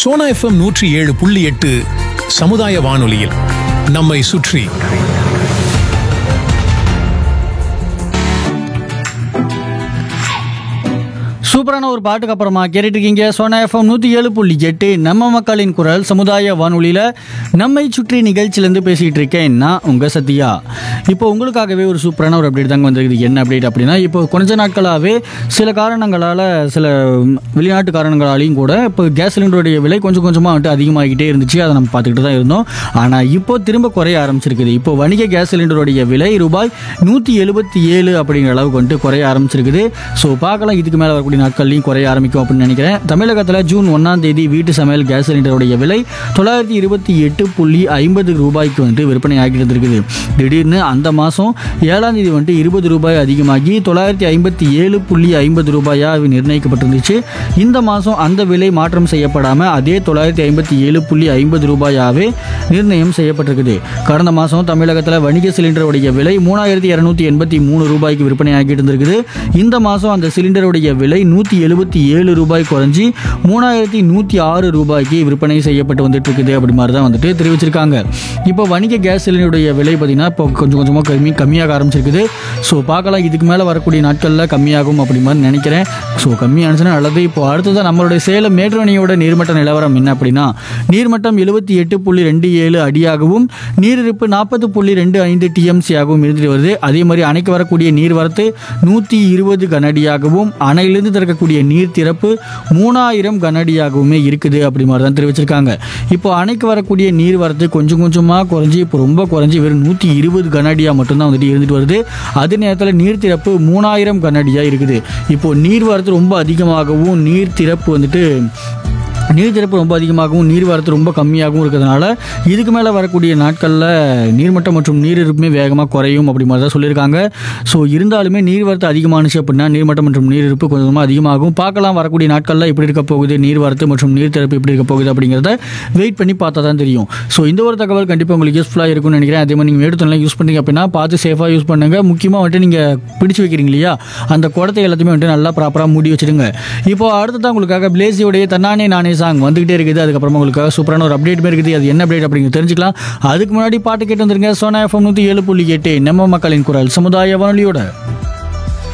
Sona FM நூற்றி ஏழு புள்ளி எட்டு சமுதாய வானொலியில் நம்மை சுற்றி சூப்பரான ஒரு பாட்டுக்கு அப்புறமா கேட்டுட்டு இருக்கீங்க சோனா எஃப்எம் நூற்றி ஏழு புள்ளி எட்டு நம்ம மக்களின் குரல் சமுதாய வானொலியில் நம்மை சுற்றி நிகழ்ச்சியிலேருந்து பேசிகிட்டு இருக்கேன் நான் உங்கள் சத்யா இப்போ உங்களுக்காகவே ஒரு சூப்பரான ஒரு அப்டேட் தாங்க வந்திருக்குது என்ன அப்டேட் அப்படின்னா இப்போ கொஞ்ச நாட்களாகவே சில காரணங்களால் சில வெளிநாட்டு காரணங்களாலையும் கூட இப்போ கேஸ் சிலிண்டருடைய விலை கொஞ்சம் கொஞ்சமாக வந்துட்டு அதிகமாகிக்கிட்டே இருந்துச்சு அதை நம்ம பார்த்துக்கிட்டு தான் இருந்தோம் ஆனால் இப்போ திரும்ப குறைய ஆரம்பிச்சிருக்குது இப்போ வணிக கேஸ் சிலிண்டருடைய விலை ரூபாய் நூற்றி எழுபத்தி ஏழு அப்படிங்கிற அளவுக்கு வந்துட்டு குறைய ஆரம்பிச்சிருக்குது ஸோ பார்க்கலாம் இதுக்கு மேலே வரக்கூடிய நாட்கள்லையும் குறைய ஆரம்பிக்கும் அப்படின்னு நினைக்கிறேன் தமிழகத்தில் ஜூன் ஒன்றாம் தேதி வீட்டு சமையல் கேஸ் சிலிண்டருடைய விலை தொள்ளாயிரத்தி இருபத்தி எட்டு புள்ளி ஐம்பது ரூபாய்க்கு வந்துட்டு விற்பனை ஆகிட்டு இருந்திருக்குது திடீர்னு அந்த மாதம் ஏழாம் தேதி வந்துட்டு இருபது ரூபாய் அதிகமாகி தொள்ளாயிரத்தி ஐம்பத்தி ஏழு புள்ளி ஐம்பது ரூபாயாக நிர்ணயிக்கப்பட்டிருந்துச்சு இந்த மாதம் அந்த விலை மாற்றம் செய்யப்படாமல் அதே தொள்ளாயிரத்தி ஐம்பத்தி ஏழு புள்ளி ஐம்பது ரூபாயாகவே நிர்ணயம் செய்யப்பட்டிருக்குது கடந்த மாதம் தமிழகத்தில் வணிக சிலிண்டருடைய விலை மூணாயிரத்தி இரநூத்தி எண்பத்தி மூணு ரூபாய்க்கு விற்பனை ஆகிட்டு இருந்திருக்குது இந்த மாதம் அந்த சிலிண்டருடைய விலை நூற்றி எழுபத்தி ஏழு ரூபாய் குறைஞ்சி மூணாயிரத்தி நூற்றி ஆறு ரூபாய்க்கு விற்பனை செய்யப்பட்டு வந்துட்டு இருக்குது அப்படி மாதிரி தான் வந்துட்டு தெரிவிச்சிருக்காங்க இப்போ வணிக கேஸ் சிலிண்டருடைய விலை பார்த்தீங்கன்னா இப்போ கொஞ்சம் கொஞ்சமாக கம்மி கம்மியாக ஆரம்பிச்சிருக்குது ஸோ பார்க்கலாம் இதுக்கு மேலே வரக்கூடிய நாட்களில் கம்மியாகும் அப்படி மாதிரி நினைக்கிறேன் ஸோ கம்மியானுச்சுன்னா நல்லது இப்போ அடுத்ததான் நம்மளுடைய சேலம் மேட்டரணியோட நீர்மட்ட நிலவரம் என்ன அப்படின்னா நீர்மட்டம் எழுபத்தி எட்டு புள்ளி ரெண்டு ஏழு அடியாகவும் நீரிருப்பு நாற்பது புள்ளி ரெண்டு ஐந்து டிஎம்சி ஆகவும் இருந்துட்டு வருது அதே மாதிரி அணைக்கு வரக்கூடிய நீர்வரத்து நூற்றி இருபது கனஅடியாகவும் அணையிலிருந்து திறக்கக்கூடிய நீர் திறப்பு மூணாயிரம் கனஅடியாகவுமே இருக்குது அப்படி மாதிரி தான் தெரிவிச்சிருக்காங்க இப்போ அணைக்கு வரக்கூடிய நீர்வரத்து கொஞ்சம் கொஞ்சமாக குறைஞ்சி இப்போ ரொம்ப குறைஞ்சி வெறும் நூற்றி இருபது கனஅடியாக மட்டும்தான் வந்துட்டு இருந்துட்டு வருது அதே நேரத்தில் நீர் திறப்பு மூணாயிரம் கனஅடியாக இருக்குது இப்போ நீர்வரத்து ரொம்ப அதிகமாகவும் நீர் திறப்பு வந்துட்டு நீர் திறப்பு ரொம்ப அதிகமாகவும் நீர் வரத்து ரொம்ப கம்மியாகவும் இருக்கிறதுனால இதுக்கு மேலே வரக்கூடிய நாட்களில் நீர்மட்டம் மற்றும் நீர் இருப்புமே வேகமாக குறையும் அப்படி மாதிரி தான் சொல்லியிருக்காங்க ஸோ இருந்தாலுமே நீர் வரத்து அதிகமானுச்சு அப்படின்னா நீர்மட்டம் மற்றும் நீர் இருப்பு கொஞ்சமாக அதிகமாகும் பார்க்கலாம் வரக்கூடிய நாட்களில் எப்படி இருக்க போகுது நீர் வரத்து மற்றும் நீர் திறப்பு எப்படி இருக்க போகுது அப்படிங்கிறத வெயிட் பண்ணி பார்த்தா தான் தெரியும் ஸோ இந்த ஒரு தகவல் கண்டிப்பாக உங்களுக்கு யூஸ்ஃபுல்லாக இருக்கும்னு நினைக்கிறேன் அதே மாதிரி நீங்கள் எடுத்துலாம் யூஸ் பண்ணீங்க அப்படின்னா பார்த்து சேஃபாக யூஸ் பண்ணுங்க முக்கியமாக வந்துட்டு நீங்கள் பிடிச்சு வைக்கிறீங்க இல்லையா அந்த குடத்தை எல்லாத்தையுமே வந்துட்டு நல்லா ப்ராப்பராக மூடி வச்சிடுங்க இப்போ அடுத்ததான் உங்களுக்காக பிளேசியோடைய தன்னானே நானே சாங் வந்துகிட்டே இருக்குது அதுக்கப்புறமா உங்களுக்காக சூப்பரான ஒரு அப்டேட் இருக்குது அது என்ன அப்டேட் அப்படிங்கிறது தெரிஞ்சுக்கலாம் அதுக்கு முன்னாடி பாட்டு கேட்டு வந்துருங்க சோனா எஃப்எம் நூற்றி ஏழு புள்ளி எட்டு நம்ம மக்களின் குரல் சமுதாய வானொலியோட